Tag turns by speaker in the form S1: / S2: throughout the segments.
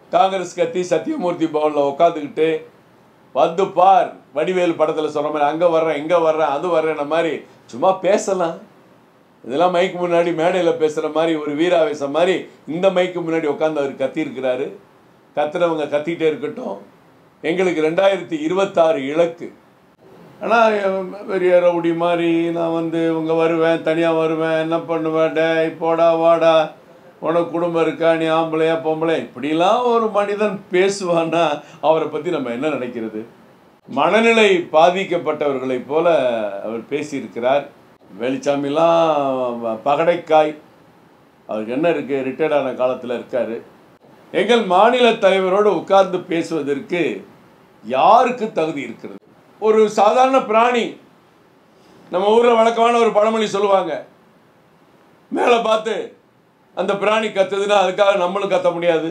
S1: காங்கிரஸ் கத்தி சத்தியமூர்த்தி பவனில் உட்காந்துக்கிட்டு வந்து பார் வடிவேல் படத்தில் சொன்ன மாதிரி அங்கே வர்றேன் இங்கே வர்றேன் அது வர்றேன்ன மாதிரி சும்மா பேசலாம் இதெல்லாம் மைக்கு முன்னாடி மேடையில் பேசுகிற மாதிரி ஒரு வீராவேசம் மாதிரி இந்த மைக்கு முன்னாடி உட்காந்து அவர் கத்தியிருக்கிறாரு கத்துறவங்க கத்திட்டே இருக்கட்டும் எங்களுக்கு ரெண்டாயிரத்தி இருபத்தாறு இலக்கு ஆனால் பெரிய ரவுடி மாதிரி நான் வந்து இவங்க வருவேன் தனியாக வருவேன் என்ன பண்ணுவேன் டேய் போடா வாடா உனக்கு குடும்பம் இருக்கா நீ ஆம்பளையா பொம்பளை இப்படிலாம் ஒரு மனிதன் பேசுவான்னா அவரை பற்றி நம்ம என்ன நினைக்கிறது மனநிலை பாதிக்கப்பட்டவர்களைப் போல அவர் பேசியிருக்கிறார் வெளிச்சாமிலாம் பகடைக்காய் அவருக்கு என்ன இருக்குது ரிட்டையர்ட் ஆன காலத்தில் இருக்கார் எங்கள் மாநில தலைவரோடு உட்கார்ந்து பேசுவதற்கு யாருக்கு தகுதி இருக்கிறது ஒரு சாதாரண பிராணி நம்ம ஊரில் வழக்கமான ஒரு பழமொழி சொல்லுவாங்க மேலே பார்த்து அந்த பிராணி கத்துதுன்னா அதுக்காக நம்மளும் கத்த முடியாது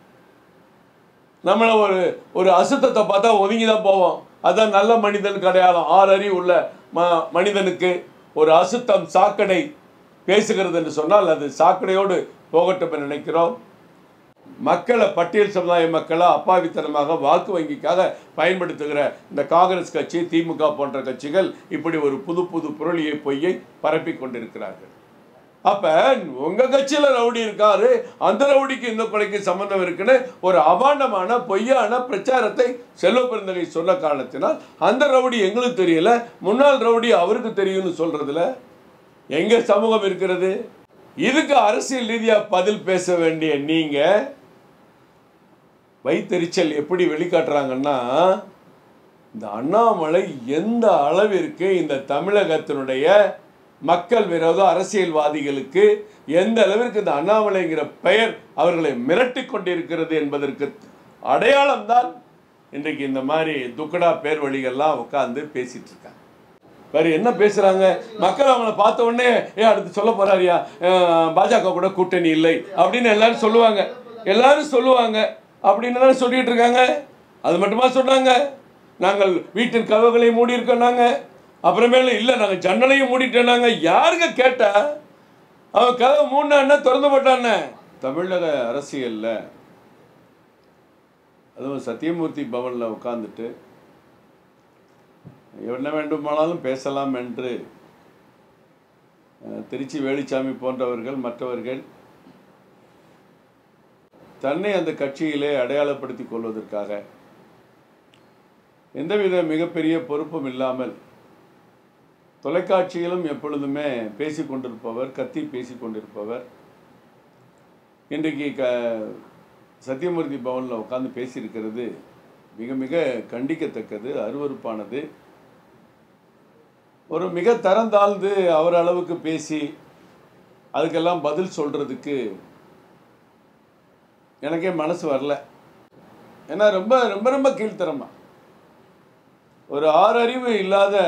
S1: நம்மள ஒரு ஒரு அசுத்தத்தை பார்த்தா ஒதுங்கி தான் போவோம் அதான் நல்ல மனிதனுக்கு அடையாளம் ஆறு அறிவு உள்ள ம மனிதனுக்கு ஒரு அசுத்தம் சாக்கடை பேசுகிறது என்று சொன்னால் அது சாக்கடையோடு போகட்டும் என்று நினைக்கிறோம் மக்களை பட்டியல் சமுதாய மக்களை அப்பாவித்தனமாக வாக்கு வங்கிக்காக பயன்படுத்துகிற இந்த காங்கிரஸ் கட்சி திமுக போன்ற கட்சிகள் இப்படி ஒரு புது புது புரளியை பொய்யை பரப்பி கொண்டிருக்கிறார்கள் அப்ப உங்க கட்சியில ரவுடி இருக்காரு அந்த ரவுடிக்கு இந்த கொலைக்கு சம்பந்தம் இருக்குன்னு ஒரு அபாண்டமான பொய்யான பிரச்சாரத்தை செல்வ பெருந்தகை சொன்ன காரணத்தினால் அந்த ரவுடி எங்களுக்கு தெரியல முன்னாள் ரவுடி அவருக்கு தெரியும்னு சொல்றதுல எங்க சமூகம் இருக்கிறது இதுக்கு அரசியல் ரீதியா பதில் பேச வேண்டிய நீங்க வைத்தறிச்சல் எப்படி வெளிக்காட்டுறாங்கன்னா இந்த அண்ணாமலை எந்த அளவிற்கு இந்த தமிழகத்தினுடைய மக்கள் விரோத அரசியல்வாதிகளுக்கு எந்த அளவிற்கு இந்த அண்ணாமலைங்கிற பெயர் அவர்களை மிரட்டி கொண்டிருக்கிறது என்பதற்கு அடையாளம்தான் இன்றைக்கு இந்த மாதிரி துக்கடா பேர் வழிகள்லாம் உட்காந்து பேசிட்டு இருக்காங்க வேறு என்ன பேசுறாங்க மக்கள் அவங்கள பார்த்த உடனே ஏ அடுத்து சொல்ல போறாரியா அஹ், பாஜக கூட கூட்டணி இல்லை அப்படின்னு எல்லாரும் சொல்லுவாங்க எல்லாரும் சொல்லுவாங்க அப்படின்னு தானே சொல்லிட்டு இருக்காங்க அது மட்டுமா சொன்னாங்க நாங்கள் வீட்டின் கதவுகளை மூடி இருக்கோம் நாங்க அப்புறமேல இல்லை நாங்கள் ஜன்னலையும் மூடிட்டோம் நாங்க யாருங்க கேட்டா அவன் கதவை மூணான்னா திறந்து போட்டான்னு தமிழக அரசியல்ல அதுவும் சத்தியமூர்த்தி பவனில் உட்காந்துட்டு என்ன வேண்டுமானாலும் பேசலாம் என்று அஹ், திருச்சி வேலுச்சாமி போன்றவர்கள் மற்றவர்கள் தன்னை அந்த கட்சியிலே அடையாளப்படுத்திக் கொள்வதற்காக எந்தவித மிகப்பெரிய பொறுப்பும் இல்லாமல் தொலைக்காட்சியிலும் எப்பொழுதுமே பேசிக் கொண்டிருப்பவர் கத்தி பேசிக் கொண்டிருப்பவர் இன்றைக்கு க சத்தியமூர்த்தி பவனில் உட்காந்து பேசியிருக்கிறது மிக மிக கண்டிக்கத்தக்கது அருவருப்பானது ஒரு மிக தரம் தாழ்ந்து அவர் அளவுக்கு பேசி அதுக்கெல்லாம் பதில் சொல்கிறதுக்கு எனக்கே மனசு வரல ஏன்னா ரொம்ப ரொம்ப ரொம்ப கீழ்த்தரமா ஒரு ஆறறிவு இல்லாத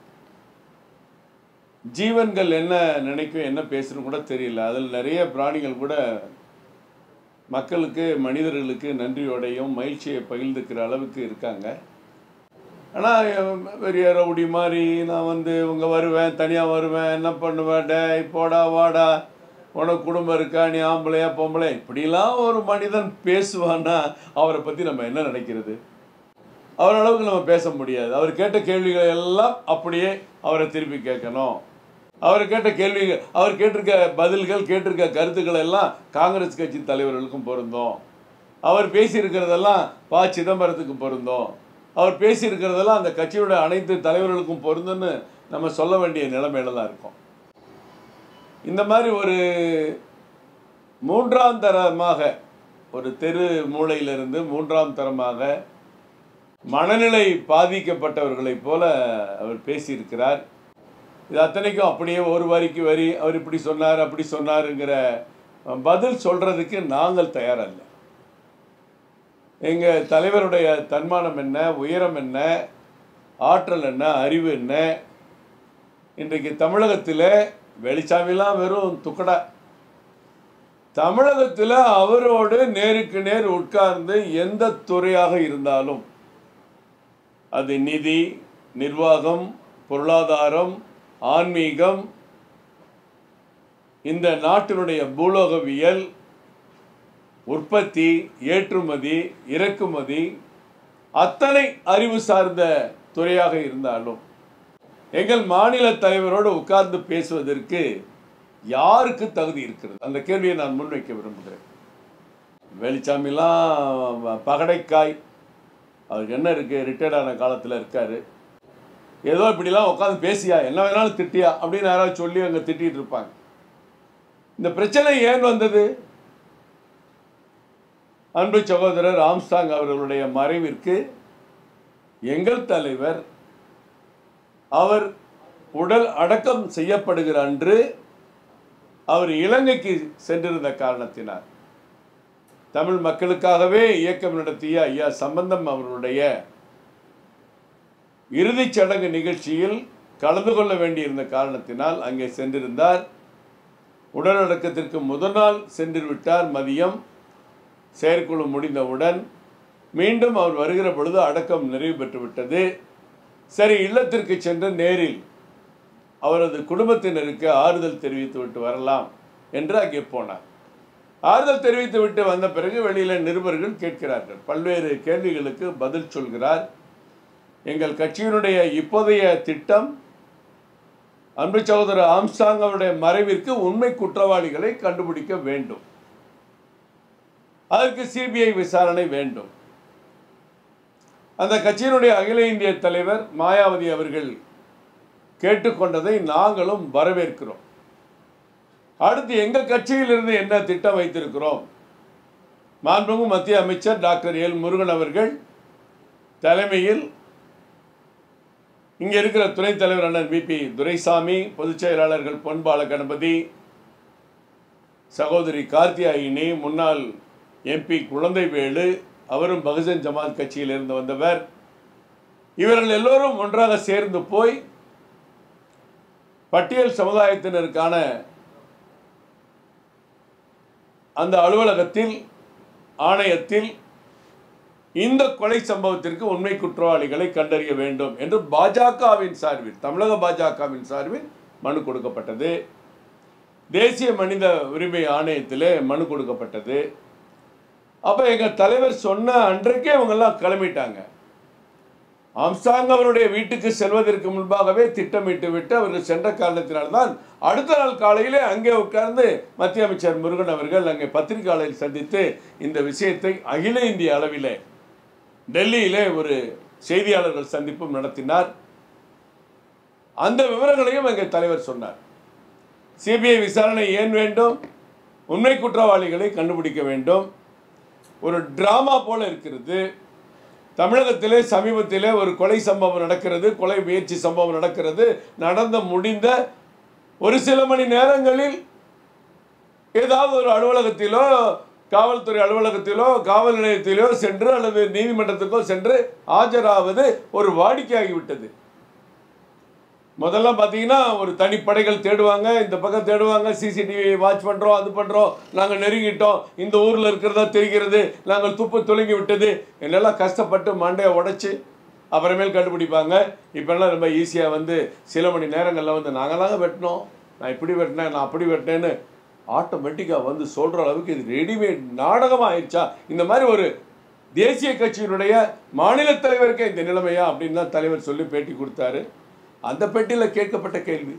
S1: ஜீவன்கள் என்ன நினைக்கும் என்ன பேசுன்னு கூட தெரியல அதில் நிறைய பிராணிகள் கூட மக்களுக்கு மனிதர்களுக்கு நன்றியோடையும் மகிழ்ச்சியை பகிர்ந்துக்கிற அளவுக்கு இருக்காங்க ஆனால் பெரிய ரவுடி மாதிரி நான் வந்து இவங்க வருவேன் தனியாக வருவேன் என்ன பண்ணுவேன் டேய் போடா வாடா உனக்கு குடும்பம் இருக்கா நீ ஆம்பளையா பொம்பளை இப்படிலாம் ஒரு மனிதன் பேசுவான்னா அவரை பற்றி நம்ம என்ன நினைக்கிறது அவர் அளவுக்கு நம்ம பேச முடியாது அவர் கேட்ட கேள்விகளை எல்லாம் அப்படியே அவரை திருப்பி கேட்கணும் அவர் கேட்ட கேள்விகள் அவர் கேட்டிருக்க பதில்கள் கேட்டிருக்க கருத்துக்கள் எல்லாம் காங்கிரஸ் கட்சி தலைவர்களுக்கும் பொருந்தும் அவர் பேசியிருக்கிறதெல்லாம் ப சிதம்பரத்துக்கு பொருந்தும் அவர் பேசியிருக்கிறதெல்லாம் அந்த கட்சியோட அனைத்து தலைவர்களுக்கும் பொருந்தும்னு நம்ம சொல்ல வேண்டிய நிலைமையில தான் இருக்கோம் இந்த மாதிரி ஒரு மூன்றாம் தரமாக ஒரு தெரு மூலையிலிருந்து மூன்றாம் தரமாக மனநிலை பாதிக்கப்பட்டவர்களைப் போல அவர் பேசியிருக்கிறார் இது அத்தனைக்கும் அப்படியே ஒரு வரிக்கு வரி அவர் இப்படி சொன்னார் அப்படி சொன்னாருங்கிற பதில் சொல்றதுக்கு நாங்கள் தயாரல்ல எங்கள் தலைவருடைய தன்மானம் என்ன உயரம் என்ன ஆற்றல் என்ன அறிவு என்ன இன்றைக்கு தமிழகத்தில் வெளிச்சாமிலாம் வெறும் துக்கடா தமிழகத்தில் அவரோடு நேருக்கு நேர் உட்கார்ந்து எந்த துறையாக இருந்தாலும் அது நிதி நிர்வாகம் பொருளாதாரம் ஆன்மீகம் இந்த நாட்டினுடைய பூலோகவியல் உற்பத்தி ஏற்றுமதி இறக்குமதி அத்தனை அறிவு சார்ந்த துறையாக இருந்தாலும் எங்கள் மாநில தலைவரோடு உட்கார்ந்து பேசுவதற்கு யாருக்கு தகுதி இருக்கிறது அந்த கேள்வியை நான் முன்வைக்க விரும்புகிறேன் வெளிச்சாமிலாம் பகடைக்காய் அவருக்கு என்ன இருக்கு ரிட்டையர்ட் ஆன காலத்தில் இருக்காரு ஏதோ இப்படிலாம் உட்காந்து பேசியா என்ன வேணாலும் திட்டியா அப்படின்னு யாராவது சொல்லி அங்கே திட்டிட்டு இருப்பாங்க இந்த பிரச்சனை ஏன் வந்தது அன்பு சகோதரர் ஆம்ஸ்டாங் அவர்களுடைய மறைவிற்கு எங்கள் தலைவர் அவர் உடல் அடக்கம் செய்யப்படுகிற அன்று அவர் இலங்கைக்கு சென்றிருந்த காரணத்தினார் தமிழ் மக்களுக்காகவே இயக்கம் நடத்திய ஐயா சம்பந்தம் அவர்களுடைய இறுதிச் சடங்கு நிகழ்ச்சியில் கலந்து கொள்ள வேண்டியிருந்த காரணத்தினால் அங்கே சென்றிருந்தார் உடலடக்கத்திற்கு முதல் நாள் சென்று விட்டார் மதியம் செயற்குழு முடிந்தவுடன் மீண்டும் அவர் வருகிற பொழுது அடக்கம் நிறைவு பெற்று விட்டது சரி இல்லத்திற்கு சென்று நேரில் அவரது குடும்பத்தினருக்கு ஆறுதல் தெரிவித்து விட்டு வரலாம் என்று அங்கே போனார் ஆறுதல் தெரிவித்து விட்டு வந்த பிறகு வெளியில் நிருபர்கள் கேட்கிறார்கள் பல்வேறு கேள்விகளுக்கு பதில் சொல்கிறார் எங்கள் கட்சியினுடைய இப்போதைய திட்டம் அன்பு சகோதரர் ஆம்ஸ்டாங் அவருடைய மறைவிற்கு உண்மை குற்றவாளிகளை கண்டுபிடிக்க வேண்டும் அதற்கு சிபிஐ விசாரணை வேண்டும் அந்த கட்சியினுடைய அகில இந்திய தலைவர் மாயாவதி அவர்கள் கேட்டுக்கொண்டதை நாங்களும் வரவேற்கிறோம் அடுத்து எங்க கட்சியிலிருந்து என்ன திட்டம் வைத்திருக்கிறோம் மாண்புமிகு மத்திய அமைச்சர் டாக்டர் எல் முருகன் அவர்கள் தலைமையில் இங்க இருக்கிற துணைத் தலைவர் அண்ணன் விபி துரைசாமி பொதுச் செயலாளர்கள் பொன்பால கணபதி சகோதரி கார்த்தியாயினி முன்னாள் எம்பி குழந்தைவேலு அவரும் பகுஜன் ஜமாத் கட்சியிலிருந்து வந்தவர் இவர்கள் எல்லோரும் ஒன்றாக சேர்ந்து போய் பட்டியல் சமுதாயத்தினருக்கான அந்த அலுவலகத்தில் ஆணையத்தில் இந்த கொலை சம்பவத்திற்கு உண்மை குற்றவாளிகளை கண்டறிய வேண்டும் என்று பாஜகவின் சார்பில் தமிழக பாஜகவின் சார்பில் மனு கொடுக்கப்பட்டது தேசிய மனித உரிமை ஆணையத்திலே மனு கொடுக்கப்பட்டது அப்போ எங்கள் தலைவர் சொன்ன அன்றைக்கே அவங்கெல்லாம் கிளம்பிட்டாங்க ஆம்சாங் அவருடைய வீட்டுக்கு செல்வதற்கு முன்பாகவே திட்டமிட்டு விட்டு அவர்கள் சென்ற காரணத்தினால்தான் அடுத்த நாள் காலையிலே அங்கே உட்கார்ந்து மத்திய அமைச்சர் முருகன் அவர்கள் அங்கே பத்திரிகையாளரை சந்தித்து இந்த விஷயத்தை அகில இந்திய அளவிலே டெல்லியிலே ஒரு செய்தியாளர்கள் சந்திப்பும் நடத்தினார் அந்த விவரங்களையும் எங்கள் தலைவர் சொன்னார் சிபிஐ விசாரணை ஏன் வேண்டும் உண்மை குற்றவாளிகளை கண்டுபிடிக்க வேண்டும் ஒரு டிராமா போல இருக்கிறது தமிழகத்திலே சமீபத்திலே ஒரு கொலை சம்பவம் நடக்கிறது கொலை முயற்சி சம்பவம் நடக்கிறது நடந்த முடிந்த ஒரு சில மணி நேரங்களில் ஏதாவது ஒரு அலுவலகத்திலோ காவல்துறை அலுவலகத்திலோ காவல் நிலையத்திலோ சென்று அல்லது நீதிமன்றத்துக்கோ சென்று ஆஜராவது ஒரு வாடிக்கையாகிவிட்டது முதல்ல பார்த்தீங்கன்னா ஒரு தனிப்படைகள் தேடுவாங்க இந்த பக்கம் தேடுவாங்க சிசிடிவி வாட்ச் பண்ணுறோம் அது பண்ணுறோம் நாங்கள் நெருங்கிட்டோம் இந்த ஊரில் இருக்கிறதா தெரிகிறது நாங்கள் துப்பு துலங்கி விட்டது என்னெல்லாம் கஷ்டப்பட்டு மண்டையை உடைச்சி அப்புறமேல் கண்டுபிடிப்பாங்க இப்போல்லாம் ரொம்ப ஈஸியாக வந்து சில மணி நேரங்களில் வந்து நாங்களாங்க வெட்டினோம் நான் இப்படி வெட்டினேன் நான் அப்படி வெட்டினேன்னு ஆட்டோமேட்டிக்காக வந்து சொல்கிற அளவுக்கு இது ரெடிமேட் நாடகமாக ஆயிடுச்சா இந்த மாதிரி ஒரு தேசிய கட்சியினுடைய மாநில தலைவருக்கே இந்த நிலைமையா அப்படின்னு தான் தலைவர் சொல்லி பேட்டி கொடுத்தாரு அந்த பெட்டியில் கேட்கப்பட்ட கேள்வி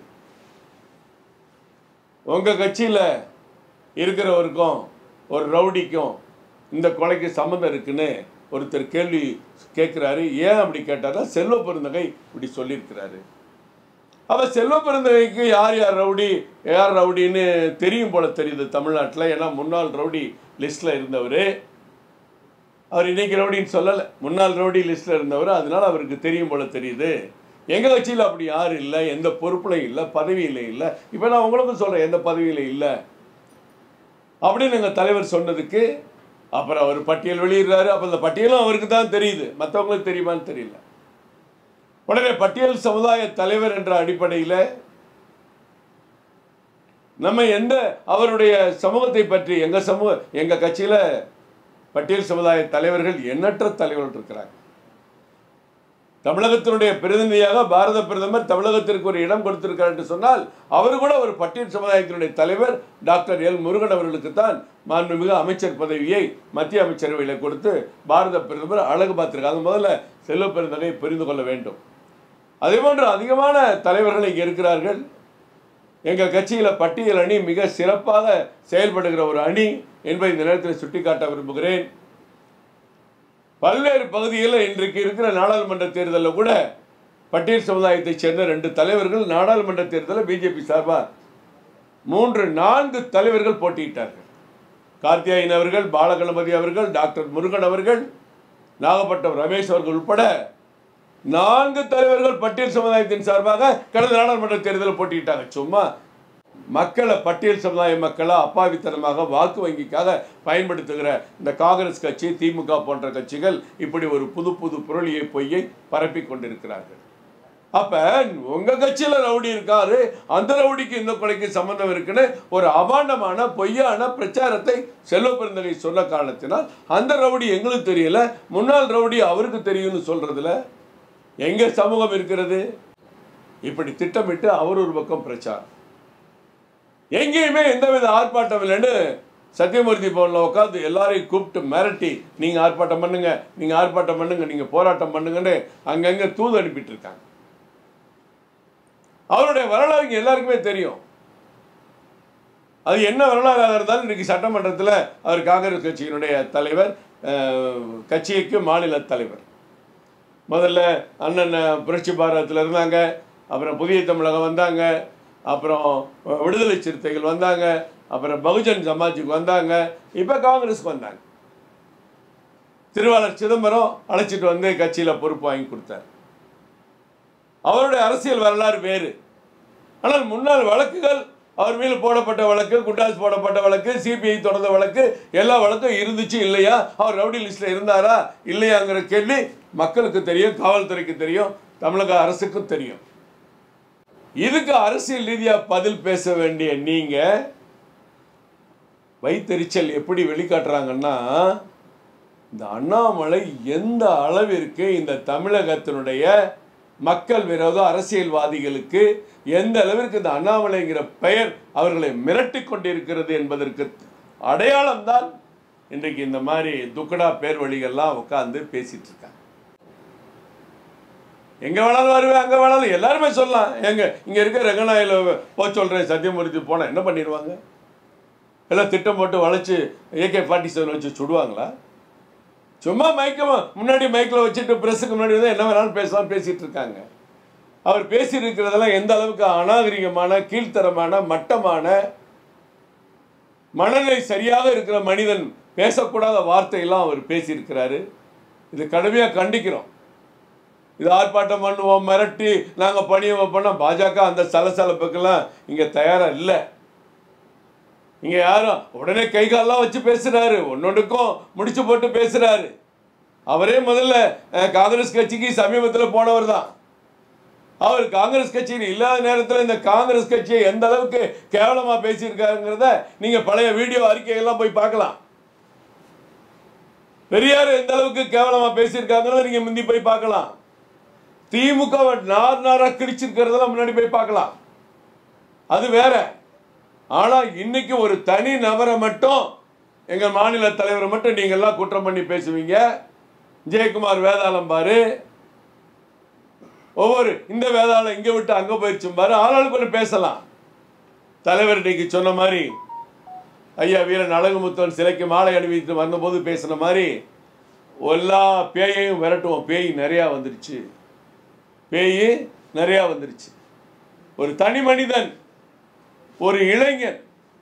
S1: உங்கள் கட்சியில் இருக்கிறவருக்கும் ஒரு ரவுடிக்கும் இந்த கொலைக்கு சம்மந்தம் இருக்குன்னு ஒருத்தர் கேள்வி கேட்குறாரு ஏன் அப்படி கேட்டாரா செல்வ பெருந்தகை இப்படி சொல்லியிருக்கிறாரு அப்போ செல்வ பெருந்தகைக்கு யார் யார் ரவுடி யார் ரவுடின்னு தெரியும் போல தெரியுது தமிழ்நாட்டில் ஏன்னா முன்னாள் ரவுடி லிஸ்ட்டில் இருந்தவர் அவர் இன்னைக்கு ரவுடின்னு சொல்லலை முன்னாள் ரவுடி லிஸ்ட்டில் இருந்தவர் அதனால அவருக்கு தெரியும் போல தெரியுது எங்கள் கட்சியில் அப்படி யாரும் இல்லை எந்த பொறுப்புலையும் இல்லை பதவியில் இல்லை இப்போ நான் உங்களுக்கும் சொல்கிறேன் எந்த பதவியில் இல்லை அப்படின்னு எங்கள் தலைவர் சொன்னதுக்கு அப்புறம் அவர் பட்டியல் வெளியிடுறாரு அப்போ அந்த பட்டியலும் அவருக்கு தான் தெரியுது மற்றவங்களுக்கு தெரியுமான்னு தெரியல உடனே பட்டியல் சமுதாய தலைவர் என்ற அடிப்படையில் நம்ம எந்த அவருடைய சமூகத்தை பற்றி எங்கள் சமூக எங்கள் கட்சியில் பட்டியல் சமுதாய தலைவர்கள் எண்ணற்ற தலைவர்கள் இருக்கிறாங்க தமிழகத்தினுடைய பிரதிநிதியாக பாரத பிரதமர் தமிழகத்திற்கு ஒரு இடம் கொடுத்திருக்கார் என்று சொன்னால் அவர் கூட ஒரு பட்டியல் சமுதாயத்தினுடைய தலைவர் டாக்டர் எல் முருகன் அவர்களுக்கு தான் மாண்புமிகு அமைச்சர் பதவியை மத்திய அமைச்சரவையில் கொடுத்து பாரத பிரதமர் அழகு பார்த்திருக்காங்க முதல்ல செல்வ பெருந்தகை புரிந்து கொள்ள வேண்டும் அதே போன்று அதிகமான தலைவர்கள் இங்கே இருக்கிறார்கள் எங்கள் கட்சியில் பட்டியல் அணி மிக சிறப்பாக செயல்படுகிற ஒரு அணி என்பதை இந்த நேரத்தில் சுட்டிக்காட்ட விரும்புகிறேன் பல்வேறு பகுதிகளில் இன்றைக்கு இருக்கிற நாடாளுமன்ற தேர்தலில் கூட பட்டியல் சமுதாயத்தைச் சேர்ந்த ரெண்டு தலைவர்கள் நாடாளுமன்ற தேர்தலில் பிஜேபி சார்பாக மூன்று நான்கு தலைவர்கள் போட்டியிட்டார்கள் கார்த்தியாயன் அவர்கள் பாலகணபதி அவர்கள் டாக்டர் முருகன் அவர்கள் நாகப்பட்டினம் ரமேஷ் அவர்கள் உட்பட நான்கு தலைவர்கள் பட்டியல் சமுதாயத்தின் சார்பாக கடந்த நாடாளுமன்ற தேர்தலில் போட்டியிட்டாங்க சும்மா மக்களை பட்டியல் சமுதாய மக்களை அப்பாவித்தனமாக வாக்கு வங்கிக்காக பயன்படுத்துகிற இந்த காங்கிரஸ் கட்சி திமுக போன்ற கட்சிகள் இப்படி ஒரு புது புது புரளியை பொய்யை பரப்பி கொண்டிருக்கிறார்கள் அப்ப உங்க கட்சியில ரவுடி இருக்காரு அந்த ரவுடிக்கு இந்த கொலைக்கு சம்பந்தம் இருக்குன்னு ஒரு அபாண்டமான பொய்யான பிரச்சாரத்தை செல்வ பெருந்தகை சொன்ன காரணத்தினால் அந்த ரவுடி எங்களுக்கு தெரியல முன்னாள் ரவுடி அவருக்கு தெரியும்னு சொல்றதுல எங்க சமூகம் இருக்கிறது இப்படி திட்டமிட்டு அவர் ஒரு பக்கம் பிரச்சாரம் எங்கேயுமே எந்தவித ஆர்ப்பாட்டம் இல்லைன்னு சத்தியமூர்த்தி பவனில் உட்காந்து எல்லாரையும் கூப்பிட்டு மிரட்டி நீங்கள் ஆர்ப்பாட்டம் பண்ணுங்க நீங்கள் ஆர்ப்பாட்டம் பண்ணுங்க நீங்கள் போராட்டம் பண்ணுங்கன்னு அங்கங்கே தூது அனுப்பிட்டு இருக்காங்க அவருடைய வரலாறு இங்கே எல்லாருக்குமே தெரியும் அது என்ன வரலாறாக இருந்தாலும் இன்னைக்கு சட்டமன்றத்தில் அவர் காங்கிரஸ் கட்சியினுடைய தலைவர் அஹ், கட்சிக்கு மாநில தலைவர் முதல்ல அண்ணன் புரட்சி பாரதத்தில் இருந்தாங்க அப்புறம் புதிய தமிழகம் வந்தாங்க அப்புறம் விடுதலை சிறுத்தைகள் வந்தாங்க அப்புறம் பகுஜன் சமாஜுக்கு வந்தாங்க இப்போ காங்கிரஸ்க்கு வந்தாங்க திருவாளர் சிதம்பரம் அழைச்சிட்டு வந்து கட்சியில் பொறுப்பு வாங்கி கொடுத்தார் அவருடைய அரசியல் வரலாறு வேறு ஆனால் முன்னாள் வழக்குகள் அவர் மீது போடப்பட்ட வழக்கு குண்டாஸ் போடப்பட்ட வழக்கு சிபிஐ தொடர்ந்த வழக்கு எல்லா வழக்கும் இருந்துச்சு இல்லையா அவர் ரவுடி லிஸ்ட்ல இருந்தாரா இல்லையாங்கிற கேள்வி மக்களுக்கு தெரியும் காவல்துறைக்கு தெரியும் தமிழக அரசுக்கும் தெரியும் இதுக்கு அரசியல் ரீதியா பதில் பேச வேண்டிய நீங்க வைத்தறிச்சல் எப்படி வெளிக்காட்டுறாங்கன்னா இந்த அண்ணாமலை எந்த அளவிற்கு இந்த தமிழகத்தினுடைய மக்கள் விரோத அரசியல்வாதிகளுக்கு எந்த அளவிற்கு இந்த அண்ணாமலைங்கிற பெயர் அவர்களை மிரட்டி கொண்டிருக்கிறது என்பதற்கு அடையாளம் தான் இன்றைக்கு இந்த மாதிரி துக்கடா பேர் வழிகள்லாம் உட்காந்து பேசிட்டு இருக்காங்க எங்க வேணாலும் வருவேன் அங்க வேணாலும் எல்லாருமே சொல்லலாம் எங்க இங்க இருக்க ரங்கநாயில போ சொல்றேன் சத்தியமூர்த்தி போனா என்ன பண்ணிடுவாங்க எல்லாம் திட்டம் போட்டு வளைச்சு ஏகே ஃபார்ட்டி செவன் வச்சு சுடுவாங்களா சும்மா மைக்க முன்னாடி மைக்கில் வச்சுட்டு பிரஸுக்கு முன்னாடி வந்து என்ன வேணாலும் பேசலாம் பேசிட்டு இருக்காங்க அவர் பேசியிருக்கிறதெல்லாம் எந்த அளவுக்கு அநாகரிகமான கீழ்த்தரமான மட்டமான மனநிலை சரியாக இருக்கிற மனிதன் பேசக்கூடாத வார்த்தையெல்லாம் அவர் பேசியிருக்கிறாரு இது கடுமையாக கண்டிக்கிறோம் இது ஆர்ப்பாட்டம் பண்ணுவோம் மிரட்டி நாங்கள் பணியை வைப்போம்னா பாஜக அந்த சலசலப்புக்கெல்லாம் இங்கே தயாராக இல்லை இங்க யாரும் உடனே கை காலெல்லாம் வச்சு பேசுறாரு ஒன்னொன்றுக்கும் முடிச்சு போட்டு பேசுறாரு அவரே முதல்ல அஹ், காங்கிரஸ் கட்சிக்கு சமீபத்தில் போனவர் தான் அவர் காங்கிரஸ் கட்சியில் இல்லாத நேரத்தில் இந்த காங்கிரஸ் கட்சியை எந்த அளவுக்கு கேவலமா பேசியிருக்காருங்கிறத நீங்க பழைய வீடியோ அறிக்கையெல்லாம் போய் பார்க்கலாம் பெரியார் எந்த அளவுக்கு கேவலமா பேசியிருக்காங்கிறத நீங்க முந்தி போய் பார்க்கலாம் திமுக வை நார் நாரா கிழிச்சிருக்கிறதெல்லாம் முன்னாடி போய் பார்க்கலாம் அது வேற ஆனா இன்னைக்கு ஒரு தனி நபரை மட்டும் எங்க மாநில தலைவரை மட்டும் நீங்க எல்லாம் குற்றம் பண்ணி பேசுவீங்க ஜெயக்குமார் வேதாளம் பாரு ஒவ்வொரு இந்த வேதாளம் இங்க விட்டு அங்க போயிடுச்சும் பாரு ஆளாளுக்கு ஒன்று பேசலாம் தலைவர் இன்னைக்கு சொன்ன மாதிரி ஐயா வீரன் அழகுமுத்தன் சிலைக்கு மாலை அணிவித்து வந்தபோது பேசின மாதிரி எல்லா பேயையும் விரட்டுவோம் பேய் நிறையா வந்துருச்சு பேய் நிறையா வந்துருச்சு ஒரு தனி மனிதன் ஒரு இளைஞன்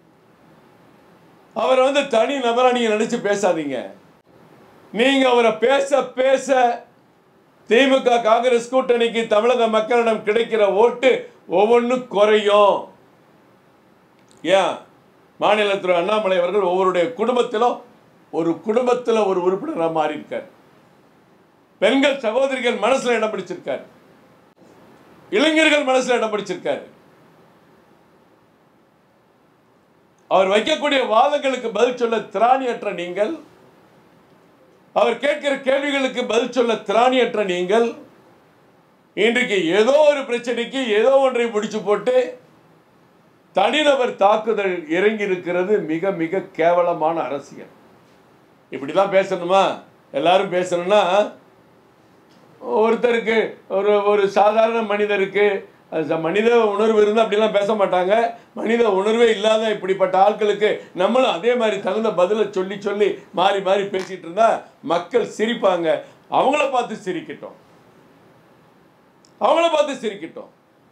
S1: அவரை வந்து தனி நபரா நீங்க நினைச்சு பேசாதீங்க நீங்க அவரை பேச பேச திமுக காங்கிரஸ் கூட்டணிக்கு தமிழக மக்களிடம் கிடைக்கிற ஓட்டு ஒவ்வொன்றும் குறையும் ஏன் மாநிலத்தில் அண்ணாமலை அவர்கள் ஒவ்வொருடைய குடும்பத்திலும் ஒரு குடும்பத்தில் ஒரு உறுப்பினராக மாறி இருக்கார் பெண்கள் சகோதரிகள் மனசுல இடம் பிடிச்சிருக்காரு இளைஞர்கள் மனசுல இடம் பிடிச்சிருக்காரு அவர் வைக்கக்கூடிய வாதங்களுக்கு பதில் சொல்ல திராணியற்ற நீங்கள் அவர் கேட்கிற கேள்விகளுக்கு பதில் சொல்ல திராணியற்ற நீங்கள் இன்றைக்கு ஏதோ ஒரு பிரச்சனைக்கு ஏதோ ஒன்றை முடிச்சு போட்டு தனிநபர் தாக்குதல் இறங்கி இருக்கிறது மிக மிக கேவலமான அரசியல் இப்படிதான் பேசணுமா எல்லாரும் பேசணும்னா ஒருத்தருக்கு ஒரு ஒரு சாதாரண மனிதருக்கு அது ச- மனித உணர்வு இருந்து அப்படிலாம் பேச மாட்டாங்க மனித உணர்வே இல்லாத இப்படிப்பட்ட ஆட்களுக்கு நம்மளும் அதே மாதிரி தகுந்த பதிலை சொல்லி சொல்லி மாறி மாறி பேசிட்டு இருந்தா மக்கள் சிரிப்பாங்க அவங்கள பார்த்து சிரிக்கட்டும் அவங்கள பார்த்து சிரிக்கட்டும்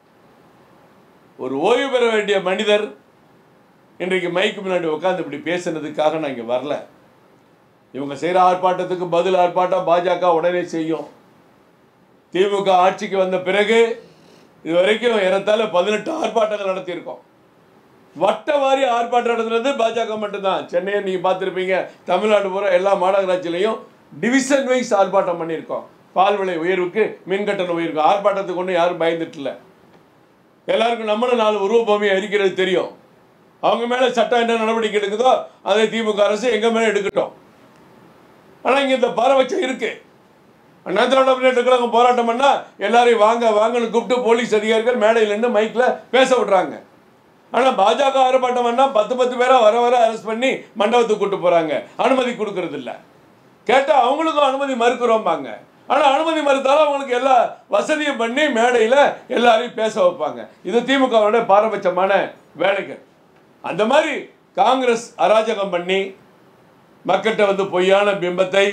S1: ஒரு ஓய்வு பெற வேண்டிய மனிதர் இன்றைக்கு மைக்கு முன்னாடி உட்காந்து இப்படி பேசுனதுக்காக நான் இங்கே வரல இவங்க செய்கிற ஆர்ப்பாட்டத்துக்கு பதில் ஆர்ப்பாட்டம் பாஜக உடனே செய்யும் திமுக ஆட்சிக்கு வந்த பிறகு இது வரைக்கும் ஏறத்தாழ பதினெட்டு ஆர்ப்பாட்டங்கள் நடத்தியிருக்கோம் வட்ட வாரி ஆர்ப்பாட்டம் நடத்துறது பாஜக மட்டும்தான் சென்னையை நீங்கள் பார்த்துருப்பீங்க தமிழ்நாடு பூரா எல்லா மாநகராட்சியிலையும் டிவிஷன் வைஸ் ஆர்ப்பாட்டம் பண்ணியிருக்கோம் பால் விலை உயர்வுக்கு மின் கட்டண உயர்வுக்கு ஆர்ப்பாட்டத்துக்கு ஒன்றும் யாரும் பயந்துட்டு இல்லை எல்லாருக்கும் நம்மளும் நாலு உருவ பொம்மையை அரிக்கிறது தெரியும் அவங்க மேலே சட்டம் என்ன நடவடிக்கை எடுக்குதோ அதை திமுக அரசு எங்கள் மேலே எடுக்கட்டும் ஆனால் இங்கே இந்த பாரபட்சம் இருக்கு அண்ணா திராவிட முன்னேற்ற கழகம் போராட்டம் பண்ணா எல்லாரையும் வாங்க வாங்கன்னு கூப்பிட்டு போலீஸ் அதிகாரிகள் மேடையில் நின்று மைக்கில் பேச விட்றாங்க ஆனால் பாஜக ஆர்ப்பாட்டம் பண்ணா பத்து பத்து பேரா வர வர அரெஸ்ட் பண்ணி மண்டபத்துக்கு கூட்டு போறாங்க அனுமதி கொடுக்கறது இல்ல கேட்டா அவங்களுக்கும் அனுமதி மறுக்கிறோம்பாங்க ஆனா அனுமதி மறுத்தாலும் அவங்களுக்கு எல்லா வசதியும் பண்ணி மேடையில எல்லாரையும் பேச வைப்பாங்க இது திமுகவோட பாரபட்சமான வேலைகள் அந்த மாதிரி காங்கிரஸ் அராஜகம் பண்ணி மக்கள்கிட்ட வந்து பொய்யான பிம்பத்தை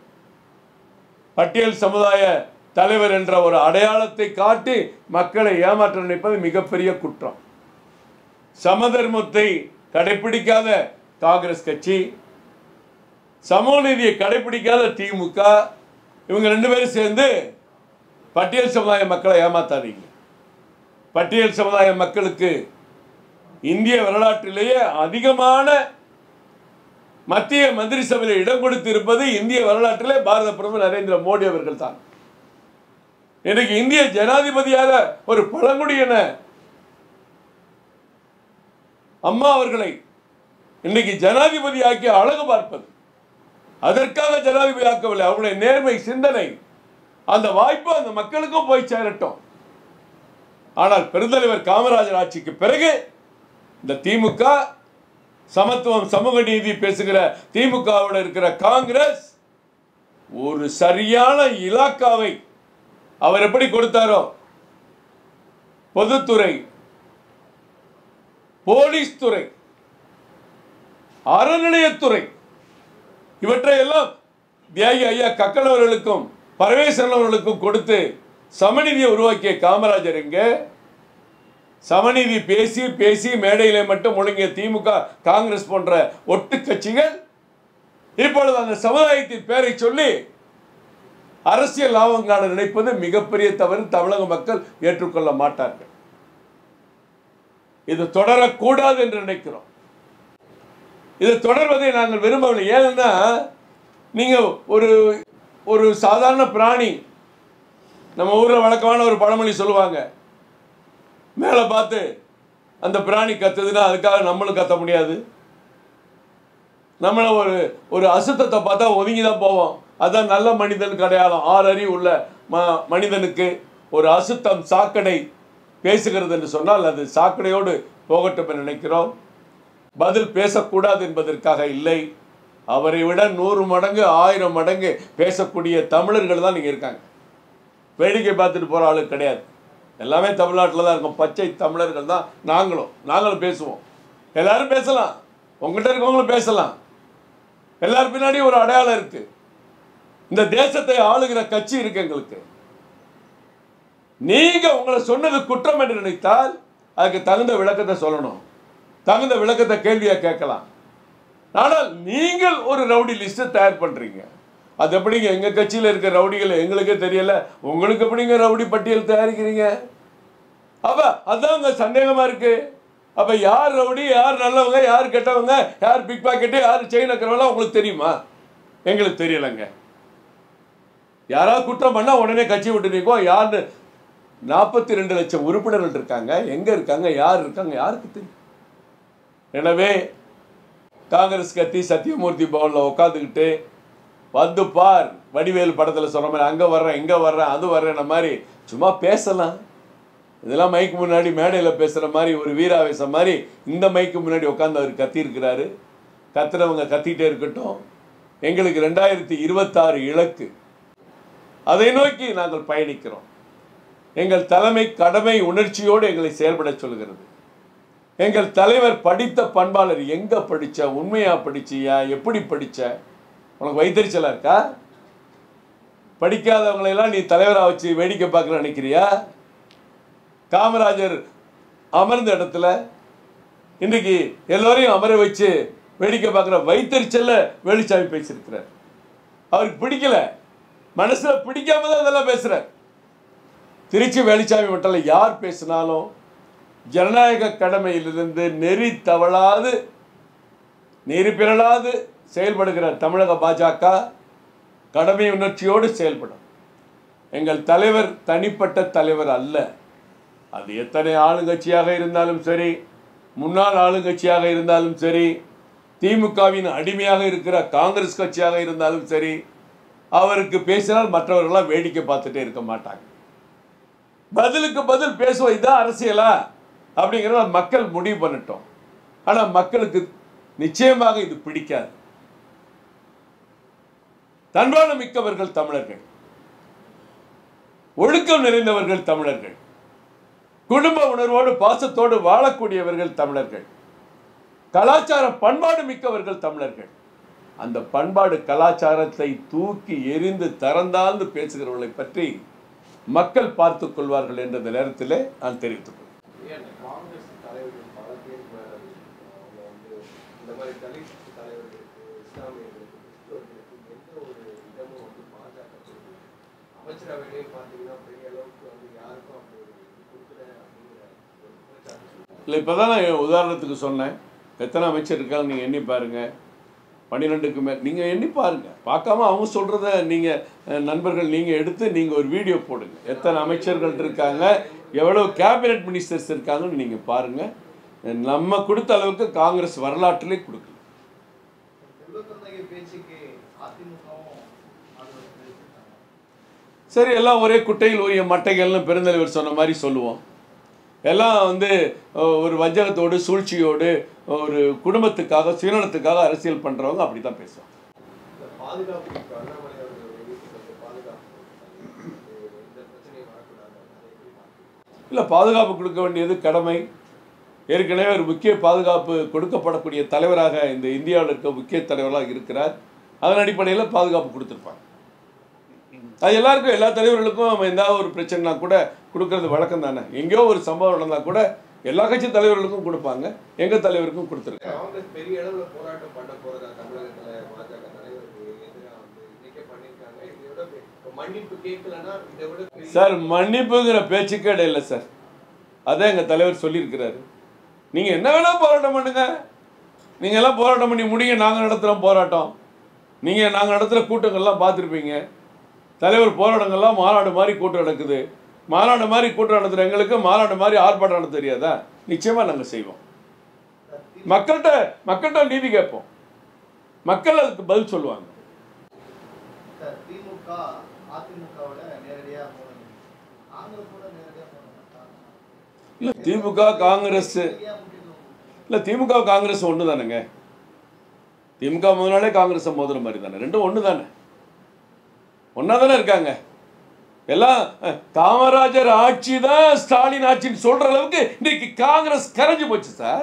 S1: பட்டியல் சமுதாய தலைவர் என்ற ஒரு அடையாளத்தை காட்டி மக்களை ஏமாற்ற நினைப்பது மிகப்பெரிய குற்றம் சமதர்மத்தை கடைபிடிக்காத காங்கிரஸ் கட்சி சமூக நீதியை கடைபிடிக்காத திமுக இவங்க ரெண்டு பேரும் சேர்ந்து பட்டியல் சமுதாய மக்களை ஏமாத்தாதீங்க பட்டியல் சமுதாய மக்களுக்கு இந்திய வரலாற்றிலேயே அதிகமான மத்திய மந்திரி சபையில் இடம் கொடுத்து இருப்பது இந்திய வரலாற்றிலே பாரத பிரதமர் நரேந்திர மோடி அவர்கள் தான் இன்னைக்கு இந்திய ஜனாதிபதியாக ஒரு பழங்குடியின அம்மா அவர்களை இன்னைக்கு ஜனாதிபதி ஆக்கி அழகு பார்ப்பது அதற்காக ஜனாதிபதி ஆக்கவில்லை அவருடைய நேர்மை சிந்தனை அந்த வாய்ப்பு அந்த மக்களுக்கும் போய் சேரட்டும் ஆனால் பெருந்தலைவர் காமராஜர் ஆட்சிக்கு பிறகு இந்த திமுக சமத்துவம் சமூக நீதி பேசுகிற திமுகவோட இருக்கிற காங்கிரஸ் ஒரு சரியான இலாக்காவை அவர் எப்படி கொடுத்தாரோ பொதுத்துறை போலீஸ் துறை அறநிலையத்துறை இவற்றை எல்லாம் தியாகி ஐயா கக்கல் அவர்களுக்கும் பரமேஸ்வரன் அவர்களுக்கும் கொடுத்து சமநிதியை உருவாக்கிய காமராஜர் எங்க சமநீதி பேசி பேசி மேடையிலே மட்டும் முழங்கிய திமுக காங்கிரஸ் போன்ற ஒட்டு கட்சிகள் இப்பொழுது அந்த சமுதாயத்தின் பேரை சொல்லி அரசியல் லாபம் காண நினைப்பது மிகப்பெரிய தவறு தமிழக மக்கள் ஏற்றுக்கொள்ள மாட்டார்கள் இது தொடரக்கூடாது என்று நினைக்கிறோம் இது தொடர்வதை நாங்கள் விரும்பவில்லை ஏன்னா நீங்க ஒரு ஒரு சாதாரண பிராணி நம்ம ஊர்ல வழக்கமான ஒரு பழமொழி சொல்லுவாங்க மேலே பார்த்து அந்த பிராணி கத்துதுன்னா அதுக்காக நம்மளும் கத்த முடியாது நம்மள ஒரு ஒரு அசுத்தத்தை பார்த்தா ஒதுங்கி தான் போவோம் அதான் நல்ல மனிதனுக்கு அடையாளம் ஆறு அறிவு உள்ள ம மனிதனுக்கு ஒரு அசுத்தம் சாக்கடை பேசுகிறது என்று சொன்னால் அது சாக்கடையோடு போகட்டும் என்று நினைக்கிறோம் பதில் பேசக்கூடாது என்பதற்காக இல்லை அவரை விட நூறு மடங்கு ஆயிரம் மடங்கு பேசக்கூடிய தமிழர்கள் தான் இங்கே இருக்காங்க வேடிக்கை பார்த்துட்டு போகிற ஆளு கிடையாது எல்லாமே தமிழ்நாட்டில் தான் இருக்கும் பச்சை தமிழர்கள் தான் நாங்களும் நாங்களும் பேசுவோம் எல்லாரும் பேசலாம் உங்ககிட்ட இருக்கவங்களும் பேசலாம் எல்லார் பின்னாடியும் ஒரு அடையாளம் இருக்கு இந்த தேசத்தை ஆளுகிற கட்சி இருக்கு எங்களுக்கு நீங்க உங்களை சொன்னது குற்றம் என்று நினைத்தால் அதுக்கு தகுந்த விளக்கத்தை சொல்லணும் தகுந்த விளக்கத்தை கேள்வியா கேட்கலாம் ஆனால் நீங்கள் ஒரு ரவுடி லிஸ்ட் தயார் பண்றீங்க அது எப்படிங்க எங்க கட்சியில இருக்க ரவுடிகள் எங்களுக்கே தெரியல உங்களுக்கு எப்படிங்க ரவுடி பட்டியல் தயாரிக்கிறீங்க அப்ப அதாங்க சந்தேகமா இருக்கு அப்ப யார் ரவுடி யார் நல்லவங்க யார் கெட்டவங்க யார் பிக் பாக்கெட்டு யார் செயின் இருக்கிறவங்க உங்களுக்கு தெரியுமா எங்களுக்கு தெரியலங்க யாராவது குற்றம் பண்ணா உடனே கட்சி விட்டு நிற்கும் யாருன்னு நாற்பத்தி ரெண்டு லட்சம் உறுப்பினர்கள் இருக்காங்க எங்க இருக்காங்க யார் இருக்காங்க யாருக்கு தெரியும் எனவே காங்கிரஸ் கட்சி சத்தியமூர்த்தி பவனில் உட்காந்துக்கிட்டு வந்து பார் வடிவேலு படத்தில் சொன்ன மாதிரி அங்கே வர்றேன் இங்கே வர்றேன் அது வர்றேன் மாதிரி சும்மா பேசலாம் இதெல்லாம் மைக்கு முன்னாடி மேடையில் பேசுகிற மாதிரி ஒரு வீராவேசம் மாதிரி இந்த மைக்கு முன்னாடி உட்காந்து அவர் கத்தியிருக்கிறாரு கத்துறவங்க கத்திட்டே இருக்கட்டும் எங்களுக்கு ரெண்டாயிரத்தி இருபத்தாறு இலக்கு அதை நோக்கி நாங்கள் பயணிக்கிறோம் எங்கள் தலைமை கடமை உணர்ச்சியோடு எங்களை செயல்பட சொல்கிறது எங்கள் தலைவர் படித்த பண்பாளர் எங்க படிச்ச உண்மையா படிச்சியா எப்படி படிச்ச உனக்கு வைத்தறிச்சலா இருக்கா படிக்காதவங்களையெல்லாம் நீ தலைவராக வச்சு வேடிக்கை பார்க்க நினைக்கிறியா காமராஜர் அமர்ந்த இடத்துல இன்னைக்கு எல்லோரையும் அமர வச்சு வேடிக்கை பார்க்குற வைத்தறிச்சல்ல வேலுச்சாமி பேசியிருக்கிறார் அவருக்கு பிடிக்கல மனசுல பிடிக்காம தான் அதெல்லாம் பேசுறார் திருச்சி வேலுச்சாமி மட்டும் இல்ல, யார் பேசினாலும் ஜனநாயக கடமையிலிருந்து நெறி தவழாது நெறி பிறழாது செயல்படுகிற தமிழக பாஜக கடமை உணர்ச்சியோடு செயல்படும் எங்கள் தலைவர் தனிப்பட்ட தலைவர் அல்ல அது எத்தனை ஆளுங்கட்சியாக இருந்தாலும் சரி முன்னாள் ஆளுங்கட்சியாக இருந்தாலும் சரி திமுகவின் அடிமையாக இருக்கிற காங்கிரஸ் கட்சியாக இருந்தாலும் சரி அவருக்கு பேசினால் மற்றவர்கள்லாம் வேடிக்கை பார்த்துட்டே இருக்க மாட்டாங்க பதிலுக்கு பதில் பேசுவோம் இதான் அரசியலா அப்படிங்கிறத மக்கள் முடிவு பண்ணட்டும் ஆனால் மக்களுக்கு நிச்சயமாக இது பிடிக்காது தன்பானம் மிக்கவர்கள் தமிழர்கள் ஒழுக்கம் நிறைந்தவர்கள் தமிழர்கள் குடும்ப உணர்வோடு பாசத்தோடு வாழக்கூடியவர்கள் தமிழர்கள் கலாச்சார பண்பாடு மிக்கவர்கள் தமிழர்கள் அந்த பண்பாடு கலாச்சாரத்தை தூக்கி எரிந்து தரந்தாழ்ந்து பேசுகிறவர்களை பற்றி மக்கள் பார்த்துக் கொள்வார்கள் என்ற இந்த நேரத்திலே நான் தெரிவித்துக் கொள்கிறேன்
S2: ஏன் காங்கிரஸ் தலைவர்கள் பல பேர் மேல அவங்க வந்து இந்த மாதிரி தலித் தலைவர்களுக்கு இஸ்லாமியர்களுக்கு கிறிஸ்துவர்களுக்கு எந்த ஒரு இடமும் வந்து பாஜக கொடுக்கல அமைச்சரவையிலே பார்த்தீங்கன்னா பெரிய அளவுக்கு வந்து யாருக்கும் அப்படி ஒரு இது கொடுக்கல அப்படிங்கிற ஒரு குற்றச்சாட்டு
S1: இல்லை இப்போ தான் நான் உதாரணத்துக்கு சொன்னேன் எத்தனை அமைச்சர் இருக்காங்க நீங்கள் எண்ணி பாருங்க பன்னிரெண்டுக்கு மேல் நீங்கள் எண்ணி பாருங்க பார்க்காம அவங்க சொல்கிறத நீங்கள் நண்பர்கள் நீங்கள் எடுத்து நீங்கள் ஒரு வீடியோ போடுங்க எத்தனை அமைச்சர்கள் இருக்காங்க எவ்வளோ கேபினெட் மினிஸ்டர்ஸ் இருக்காங்கன்னு நீங்கள் பாருங்கள் நம்ம கொடுத்த அளவுக்கு காங்கிரஸ் வரலாற்றிலே கொடுக்கல
S3: செல்வத்தந்தைய பேச்சுக்கு அதிமுகவும் ஆதரவு தெரிவித்திருக்காங்க
S1: சரி எல்லாம் ஒரே குட்டையில் உரிய மட்டைகள்னு பெருந்தலைவர் சொன்ன மாதிரி சொல்லுவோம் எல்லாம் வந்து அஹ், ஒரு வஞ்சகத்தோடு சூழ்ச்சியோடு ஒரு குடும்பத்துக்காக சுயநலத்துக்காக அரசியல் பண்ணுறவங்க அப்படி தான் பேசுவாங்க
S2: இந்த பாதுகாப்பு இப்போ அண்ணாமலை அவர்களுடைய வீட்டுக்கு வந்து பாதுகாப்பு கொடுத்தாங்க. இது எந்த பிரச்சனையும் வரக்கூடாது அதை எப்படி பார்க்குறீங்க
S1: இல்லை பாதுகாப்பு கொடுக்க வேண்டியது கடமை ஏற்கனவே ஒரு முக்கிய பாதுகாப்பு கொடுக்கப்படக்கூடிய தலைவராக இந்த இந்தியாவில் இருக்க முக்கிய தலைவராக இருக்கிறார் அதன் அடிப்படையில் பாதுகாப்பு கொடுத்துருப்பாங்க அது எல்லாருக்கும் எல்லா தலைவர்களுக்கும் எதாவது ஒரு பிரச்சனைனா கூட கொடுக்கறது வழக்கம் தானே எங்கேயோ ஒரு சம்பவம் நடந்தால் கூட எல்லா கட்சி தலைவர்களுக்கும் கொடுப்பாங்க எங்கள் தலைவருக்கும் கொடுத்துருக்காங்க
S2: காங்கிரஸ் பெரிய அளவுல போராட்டம் பண்ண போறதா தமிழகத்துல பாஜக தலைவருக்கு எதிராக வந்து இன்னைக்கே பண்ணிருக்காங்க இதை விட பெ- இப்ப மன்னிப்பு கேட்கலன்னா இதை விட பெரிய
S1: சார் மன்னிப்புங்கிற பேச்சுக்கே இல்லை சார் அதான் எங்கள் தலைவர் சொல்லியிருக்கிறாரு நீங்கள் என்ன வேணால் போராட்டம் பண்ணுங்க நீங்கள் எல்லாம் போராட்டம் பண்ணி முடிங்க நாங்கள் நடத்துகிறோம் போராட்டம் நீங்கள் நாங்கள் நடத்துகிற கூட்டங்கள்லாம் பார்த்துருப்பீங்க தலைவர் போராட்டங்கள்லாம் மாநாடு மாதிரி கூட்டம் நடக்குது மாநாடு மாதிரி கூட்டம் நடத்துகிற எங்களுக்கு மாநாடு மாதிரி ஆர்ப்பாட்டம் நடத்த தெரியாதா நிச்சயமாக நாங்கள் செய்வோம் மக்கள்கிட்ட மக்கள்கிட்ட நீதி கேட்போம் மக்கள் அதுக்கு பதில் சொல்லுவாங்க
S3: சார் திமுக அதிமுகவோட நேரடியா மோதல் காங்கிரஸோட நேரடியா மோதல்
S1: இல்லை திமுக காங்கிரஸ்
S3: சரியா முக்கியத்துவம்
S1: இல்லை திமுக காங்கிரஸ் ஒன்று தானேங்க திமுக முதலாளே காங்கிரஸை மோதுற மாதிரி தானே ரெண்டும் ஒன்று தானே ஒன்றா தானே இருக்காங்க எல்லாம் அஹ், காமராஜர் ஆட்சி தான் ஸ்டாலின் ஆட்சின்னு சொல்ற அளவுக்கு இன்னைக்கு காங்கிரஸ் கரைஞ்சு போச்சு சார்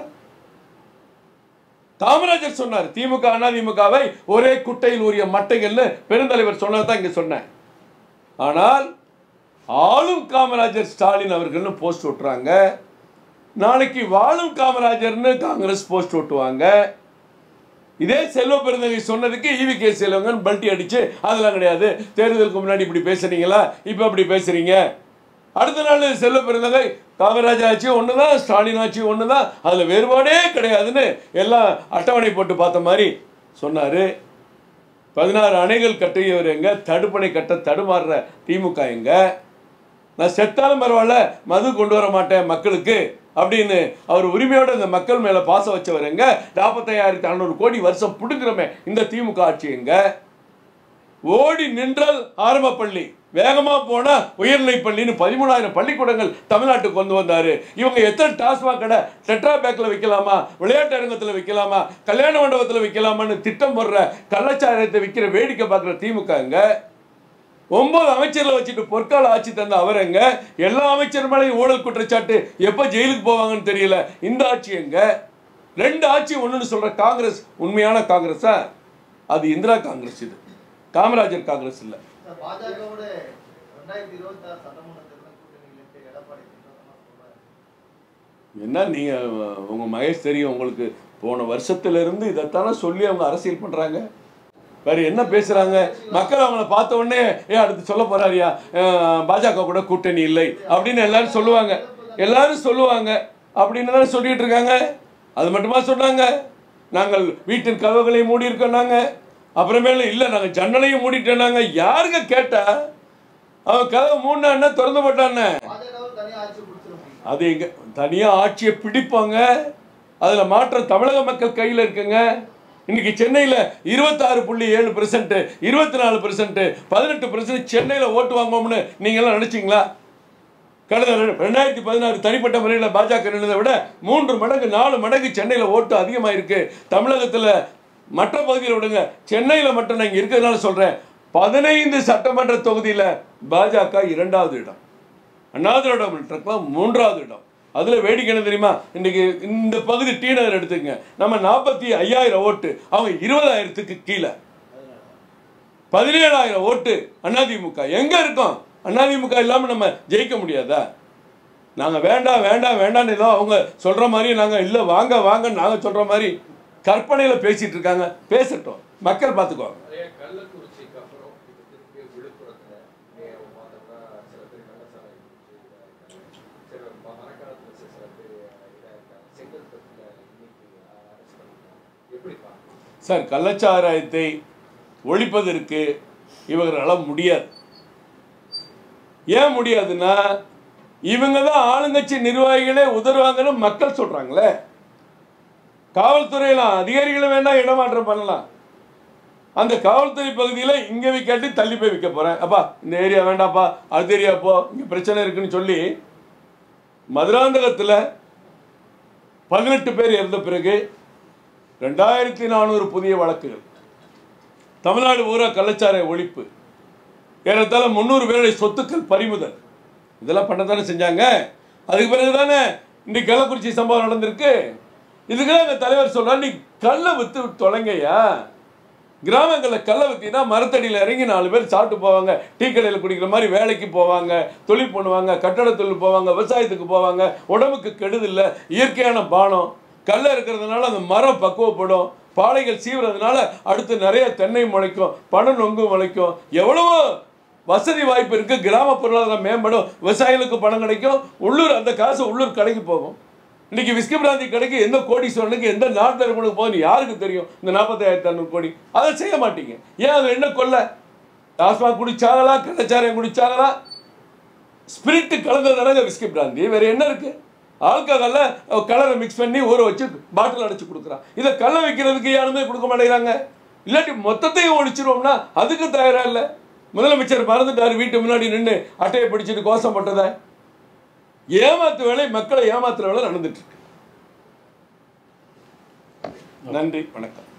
S1: காமராஜர் சொன்னார் திமுக அதிமுகவை ஒரே குட்டையில் உரிய மட்டைகள்னு பெருந்தலைவர் சொன்னதை தான் இங்க சொன்னேன் ஆனால் ஆளும் காமராஜர் ஸ்டாலின் அவர்கள்னு போஸ்ட் விட்டுறாங்க நாளைக்கு வாழும் காமராஜர்னு காங்கிரஸ் போஸ்ட் ஓட்டுவாங்க இதே செல்வ பெருந்தகை சொன்னதுக்கு ஈவி கே செல்வங்கன்னு பல்ட்டி அடிச்சு அதெல்லாம் கிடையாது தேர்தலுக்கு முன்னாடி இப்படி பேசுறீங்களா இப்போ அப்படி பேசுறீங்க அடுத்த நாள் செல்வ பெருந்தகை காமராஜர் ஆட்சி ஒன்று தான் ஸ்டாலின் ஆட்சி ஒன்று தான் அதில் வேறுபாடே கிடையாதுன்னு எல்லாம் அட்டவணை போட்டு பார்த்த மாதிரி சொன்னார் பதினாறு அணைகள் கட்டியவர் எங்க தடுப்பணை கட்ட தடுமாறுற திமுக எங்க நான் செத்தாலும் பரவாயில்ல மது கொண்டு வர மாட்டேன் மக்களுக்கு அப்படின்னு அவர் உரிமையோட இந்த மக்கள் மேல பாசம் வச்சவர் எங்க நாற்பத்தையாயிரத்தி அறநூறு கோடி வருஷம் பிடுங்குறோமே இந்த திமுக ஆட்சி எங்க ஓடி நின்றால் ஆரம்ப பள்ளி வேகமாக போனால் உயர்நிலை பள்ளின்னு பதிமூணாயிரம் பள்ளிக்கூடங்கள் தமிழ்நாட்டுக்கு கொண்டு வந்தார் இவங்க எத்தனை டாஸ்மாக் கடை டெட்ரா பேக்கில் வைக்கலாமா விளையாட்டு அரங்கத்தில் வைக்கலாமா கல்யாண மண்டபத்தில் வைக்கலாமான்னு திட்டம் போடுற கள்ளச்சாராயத்தை விற்கிற வேடிக்கை பார்க்குற திமுகங்க ஒன்பது அமைச்சர்களை வச்சுட்டு பொற்கால ஆட்சி தந்த அவரங்க எல்லா அமைச்சர் மேலேயும் ஊழல் குற்றச்சாட்டு எப்போ ஜெயிலுக்கு போவாங்கன்னு தெரியல இந்த ஆட்சி எங்க ரெண்டு ஆட்சி ஒன்றுன்னு சொல்ற காங்கிரஸ் உண்மையான காங்கிரஸா அது இந்திரா காங்கிரஸ் இது காமராஜர் காங்கிரஸ் இல்லை
S3: சார் பாஜகவோட ரெண்டாயிரத்தி இருபத்தி ஆறு சட்டமன்ற தேர்தல் கூட்டணியிலிருந்து எடப்பாடி திட்டமா சொல்றாரு
S1: என்ன நீங்கள் உங்கள் மகேஷ் தெரியும் உங்களுக்கு போன வருஷத்துல இருந்து இதைத்தானே சொல்லி அவங்க அரசியல் பண்ணுறாங்க வேற என்ன பேசுறாங்க மக்கள் அவங்கள பார்த்த உடனே ஏ அடுத்து சொல்ல போறாரியா அஹ், பாஜக கூட கூட்டணி இல்லை அப்படின்னு எல்லாரும் சொல்லுவாங்க எல்லாரும் சொல்லுவாங்க அப்படின்னு தான் சொல்லிட்டு இருக்காங்க அது மட்டுமா சொன்னாங்க நாங்கள் வீட்டின் கதவுகளை மூடி இருக்கோம் நாங்க அப்புறமேல இல்லை நாங்கள் ஜன்னலையும் மூடிட்டோம் நாங்க யாருங்க கேட்டா அவன் கதவை மூடினா திறந்து போட்டான்னு
S3: பாஜகவை தனியா ஆட்சி பிடிச்சிட முடியும்
S1: அது எங்க தனியாக ஆட்சியை பிடிப்பாங்க அதில் மாற்றம் தமிழக மக்கள் கையில் இருக்குங்க இன்னைக்கு சென்னையில் இருபத்தாறு புள்ளி ஏழு பெர்சன்ட் இருபத்தி நாலு பெர்சன்ட் பதினெட்டு பெர்சன்ட் சென்னையில் ஓட்டு வாங்குவோம்னு நீங்களாம் நினைச்சீங்களா கடந்த ரெ- ரெண்டாயிரத்தி பதினாறு தனிப்பட்ட முறையில் பாஜக நின்றதை விட மூன்று மடங்கு நாலு மடங்கு சென்னையில் ஓட்டு அதிகமாக இருக்கு தமிழகத்தில் மற்ற பகுதியில் விடுங்க சென்னையில் மட்டும் நான் இங்கே இருக்கிறதுனால சொல்கிறேன் பதினைந்து சட்டமன்ற தொகுதியில் பாஜக இரண்டாவது இடம் அண்ணா திராவிட முன்னேற்றக்கலாம் மூன்றாவது இடம் அதில் வேடிக்கை என்ன தெரியுமா இன்னைக்கு இந்த பகுதி டி நகர் எடுத்துக்கங்க நம்ம நாற்பத்தி ஐயாயிரம் ஓட்டு அவங்க இருபதாயிரத்துக்கு கீழே பதினேழாயிரம் ஓட்டு அதிமுக எங்கே இருக்கோம் அதிமுக இல்லாமல் நம்ம ஜெயிக்க முடியாதா நாங்கள் வேண்டாம் வேண்டாம் வேண்டாம்னு ஏதோ அவங்க சொல்கிற மாதிரி நாங்கள் இல்லை வாங்க வாங்கன்னு நாங்கள் சொல்கிற மாதிரி கற்பனையில் பேசிகிட்டு இருக்காங்க பேசட்டும் மக்கள் பார்த்துக்குவாங்க
S2: நிறைய கள்ளக்குறிச்சிக்கு அப்புறம் இப்போ திருப்பி விழுப்புரத்துல நீங்க பார்த்தோம்னா சில பேர் கள்ளச்சாராயம் குடிச்சு இதாயிருக்காங்க. சில ம- மரக்காணத்துல சில சில பேர் இதாயிருக்காங்க செங்கல்பட்டுல இன்னைக்கு அரெஸ்ட் பண்ணிருக்காங்க எப்படி பார்க்கலாம்
S1: சார் கள்ளச்சாராயத்தை ஒழிப்பதற்கு இவர்களால் முடியாது ஏன் முடியாதுன்னா இவங்க தான் ஆளுங்கட்சி நிர்வாகிகளே உதறுவாங்கன்னு மக்கள் சொல்றாங்களே காவல்துறையில அதிகாரிகளை வேணா இடமாற்றம் பண்ணலாம் அந்த காவல்துறை பகுதியில் இங்கே விற்காட்டி தள்ளி போய் விற்க போகிறேன் அப்பா இந்த ஏரியா வேண்டாப்பா அடுத்த ஏரியா போ இங்கே பிரச்சனை இருக்குன்னு சொல்லி மதுராந்தகத்தில் பதினெட்டு பேர் இறந்த பிறகு ரெண்டாயிரத்தி நானூறு புதிய வழக்குகள் தமிழ்நாடு பூரா கள்ளச்சாராய ஒழிப்பு ஏறத்தாழ முந்நூறு பேருடைய சொத்துக்கள் பறிமுதல் இதெல்லாம் பண்ணத்தானே செஞ்சாங்க அதுக்கு பிறகு தானே இன்னைக்கு கள்ளக்குறிச்சி சம்பவம் நடந்திருக்கு இதுக்கு எங்கள் தலைவர் சொல்றாரு நீ கல்லை வித்து தொலைங்கய்யா கிராமங்களில் கல்லை வித்தினா மரத்தடியில் இறங்கி நாலு பேர் சாப்பிட்டு போவாங்க டீ கடையில் குடிக்கிற மாதிரி வேலைக்கு போவாங்க தொழில் பண்ணுவாங்க கட்டட தொழில் போவாங்க விவசாயத்துக்கு போவாங்க உடம்புக்கு கெடுதில்ல இயற்கையான பானம் கல்லை இருக்கிறதுனால அந்த மரம் பக்குவப்படும் பாலைகள் சீவுறதுனால அடுத்து நிறைய தென்னை முளைக்கும் பணம் நொங்கு முளைக்கும் எவ்வளவோ வசதி வாய்ப்பு இருக்கு கிராம பொருளாதாரம் மேம்படும் விவசாயிகளுக்கு பணம் கிடைக்கும் உள்ளூர் அந்த காசு உள்ளூர் கடைக்கு போகும் இன்னைக்கு விஸ்கி பிராந்தி கடைக்கு எந்த கோடீஸ்வரனுக்கு எந்த நாட்டில் இருக்கணும் போகுதுன்னு யாருக்கு தெரியும் இந்த நாற்பத்தாயிரத்தி ஐநூறு கோடி அதை செய்ய மாட்டீங்க ஏன் அது என்ன கொல்ல டாஸ்மாக் குடிச்சாங்களா கள்ளச்சாராயம் குடிச்சாங்களா ஸ்பிரிட் கலந்ததுனால விஸ்கி பிராந்தி வேற என்ன இருக்கு ஆல்கஹால்ல கலரை மிக்ஸ் பண்ணி ஊற வச்சு பாட்டில் அடைச்சு கொடுக்குறான் இதை கல்லை வைக்கிறதுக்கு யாருமே கொடுக்க மாட்டேங்கிறாங்க இல்லாட்டி மொத்தத்தையும் ஒழிச்சிருவோம்னா அதுக்கு தயாரா இல்லை முதலமைச்சர் மறந்துட்டாரு வீட்டு முன்னாடி நின்று அட்டையை பிடிச்சிட்டு கோஷம் போட்டதை ஏமாத்து வேலை மக்களை ஏமாத்துற வேலை நடந்துட்டு இருக்கு நன்றி வணக்கம்